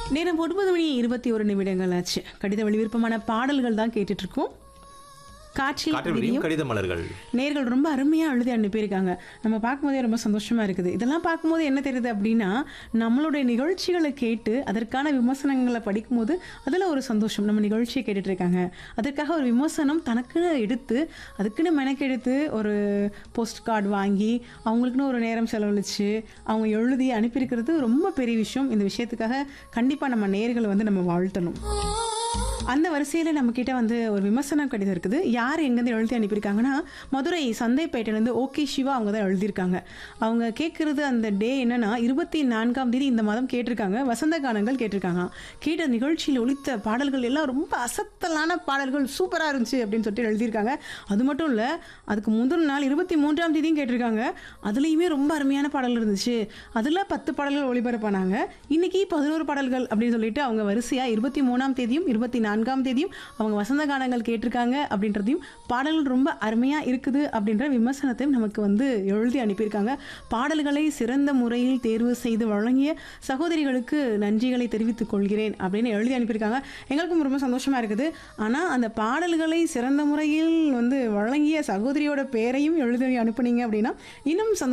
நேரம் ஒன்பது மணி இருபத்தி ஒரு நிமிடங்கள் ஆச்சு கடித வழி விருப்பமான பாடல்கள் தான் கேட்டுட்டு இருக்கோம் காற்றில் காற்றில் விரியும் விரியும் கடித மலர்கள் நேர்கள் ரொம்ப அருமையாக எழுதி அனுப்பியிருக்காங்க நம்ம பார்க்கும்போதே ரொம்ப சந்தோஷமா இருக்குது இதெல்லாம் பார்க்கும்போது என்ன தெரியுது அப்படின்னா நம்மளுடைய நிகழ்ச்சிகளை கேட்டு அதற்கான விமர்சனங்களை படிக்கும்போது அதில் ஒரு சந்தோஷம் நம்ம நிகழ்ச்சியை கேட்டுட்டு இருக்காங்க அதற்காக ஒரு விமர்சனம் தனக்குன்னு எடுத்து அதுக்குன்னு மெனக்கெடுத்து ஒரு போஸ்ட் கார்டு வாங்கி அவங்களுக்குன்னு ஒரு நேரம் செலவழித்து அவங்க எழுதி அனுப்பியிருக்கிறது ரொம்ப பெரிய விஷயம் இந்த விஷயத்துக்காக கண்டிப்பாக நம்ம நேர்களை வந்து நம்ம வாழ்த்தணும் அந்த வரிசையில் நம்மக்கிட்ட வந்து ஒரு விமர்சனம் கடிதம் இருக்குது யார் எங்கேருந்து எழுதி அனுப்பியிருக்காங்கன்னா மதுரை சந்தைப்பேட்டையிலேருந்து ஓகே சிவா அவங்க தான் எழுதியிருக்காங்க அவங்க கேட்குறது அந்த டே என்னன்னா இருபத்தி நான்காம் தேதி இந்த மாதம் கேட்டிருக்காங்க வசந்த கானங்கள் கேட்டிருக்காங்க கேட்ட நிகழ்ச்சியில் ஒலித்த பாடல்கள் எல்லாம் ரொம்ப அசத்தலான பாடல்கள் சூப்பராக இருந்துச்சு அப்படின்னு சொல்லிட்டு எழுதியிருக்காங்க அது மட்டும் இல்லை அதுக்கு முதல் நாள் இருபத்தி மூன்றாம் தேதியும் கேட்டிருக்காங்க அதுலேயுமே ரொம்ப அருமையான பாடல் இருந்துச்சு அதில் பத்து பாடல்கள் ஒளிபரப்பானாங்க இன்னைக்கு பதினோரு பாடல்கள் அப்படின்னு சொல்லிட்டு அவங்க வரிசையாக இருபத்தி மூணாம் தேதியும் இருபத்தி நான்காம் தேதியும் அவங்க வசந்த கானங்கள் கேட்டிருக்காங்க அப்படின்றதையும் பாடல்கள் ரொம்ப அருமையாக இருக்குது அப்படின்ற விமர்சனத்தையும் நமக்கு வந்து எழுதி அனுப்பியிருக்காங்க பாடல்களை சிறந்த முறையில் தேர்வு செய்து வழங்கிய சகோதரிகளுக்கு நன்றிகளை தெரிவித்துக் கொள்கிறேன் அப்படின்னு எழுதி அனுப்பியிருக்காங்க எங்களுக்கும் ரொம்ப சந்தோஷமாக இருக்குது ஆனால் அந்த பாடல்களை சிறந்த முறையில் வந்து வழங்கிய சகோதரியோட பேரையும் எழுதி அனுப்புனீங்க அப்படின்னா இன்னும் சந்தோஷம்